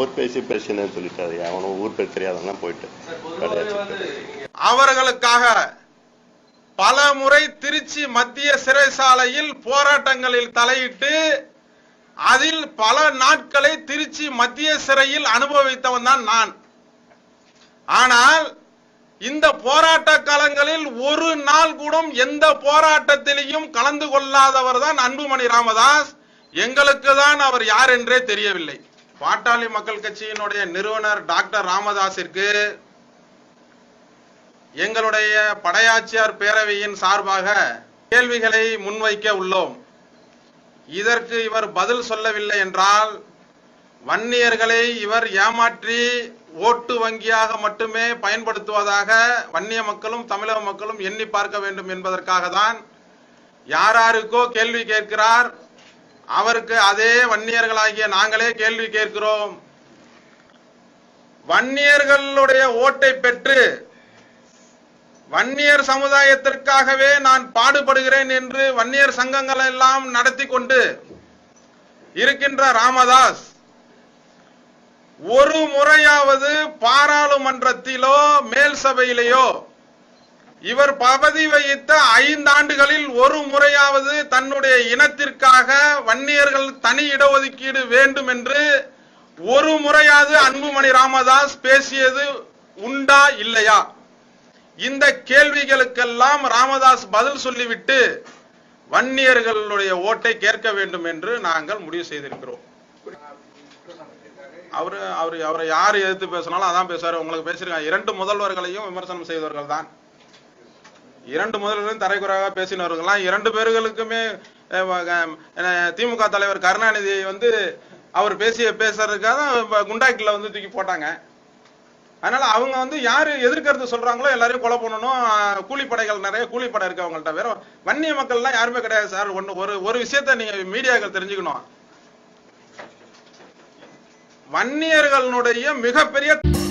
ஊர் பேசி பேசினேன்னு சொல்லிட்டாரு அவனும் ஊர் பேர் தெரியாதவங்களாம் போயிட்டு கிடையாது அவர்களுக்காக பல முறை திருச்சி மத்திய சிறைசாலையில் போராட்டங்களில் தலையிட்டு அதில் பல நாட்களை திருச்சி மத்திய சிறையில் அனுபவித்தவன் தான் நான் ஆனால் இந்த போராட்ட காலங்களில் ஒரு நாள் கூட எந்த போராட்டத்திலையும் கலந்து கொள்ளாதவர் தான் அன்புமணி ராமதாஸ் எங்களுக்கு தான் அவர் யார் என்றே தெரியவில்லை பாட்டாளி மக்கள் கட்சியினுடைய நிறுவனர் டாக்டர் ராமதாஸிற்கு எங்களுடைய படையாச்சியார் பேரவையின் சார்பாக கேள்விகளை முன்வைக்க உள்ளோம் இதற்கு இவர் பதில் சொல்லவில்லை என்றால் வன்னியர்களை இவர் ஏமாற்றி ஓட்டு வங்கியாக மட்டுமே பயன்படுத்துவதாக வன்னிய மக்களும் தமிழக மக்களும் எண்ணி பார்க்க வேண்டும் என்பதற்காக தான் யாராருக்கோ கேள்வி கேட்கிறார் அவருக்கு அதே வன்னியர்களாகிய நாங்களே கேள்வி கேட்கிறோம் வன்னியர்களுடைய ஓட்டை பெற்று வன்னியர் சமுதாயத்திற்காகவே நான் பாடுபடுகிறேன் என்று வன்னியர் சங்கங்கள் எல்லாம் நடத்தி கொண்டு இருக்கின்ற ராமதாஸ் ஒரு முறையாவது பாராளுமன்றத்திலோ மேல் சபையிலேயோ இவர் பதவி வகித்த ஐந்தாண்டுகளில் ஒரு முறையாவது தன்னுடைய இனத்திற்காக வன்னியர்கள் தனி இடஒதுக்கீடு வேண்டும் என்று ஒரு முறையாவது அன்புமணி ராமதாஸ் பேசியது உண்டா இல்லையா இந்த கேள்விகளுக்கெல்லாம் ராமதாஸ் பதில் சொல்லிவிட்டு வன்னியர்களுடைய ஓட்டை கேட்க வேண்டும் என்று நாங்கள் முடிவு செய்திருக்கிறோம் அவரு அவரு அவரை யார் எதிர்த்து பேசினாலும் அதான் பேசுவாரு உங்களுக்கு பேசியிருக்காங்க இரண்டு முதல்வர்களையும் விமர்சனம் செய்தவர்கள் தான் இரண்டு முதல்வர்களும் தரைக்குறையாக பேசினவர்கள்லாம் இரண்டு பேர்களுக்குமே அஹ், அஹ், திமுக தலைவர் கருணாநிதி வந்து அவர் பேசிய பேசுறதுக்காக தான் இப்ப குண்டாக்கில வந்து தூக்கி போட்டாங்க அதனால அவங்க வந்து யாரு எதிர்க்கிறது சொல்றாங்களோ எல்லாரையும் கொலை பண்ணணும் அஹ், கூலிப்படைகள் நிறைய கூலிப்படை இருக்கு அவங்கள்ட்ட வேற வன்னிய மக்கள்லாம் யாருமே கிடையாது சார் ஒண்ணு ஒரு ஒரு விஷயத்த நீங்க மீடியாக்கள் தெரிஞ்சுக்கணும் வன்னியர்களுடைய மிகப்பெரிய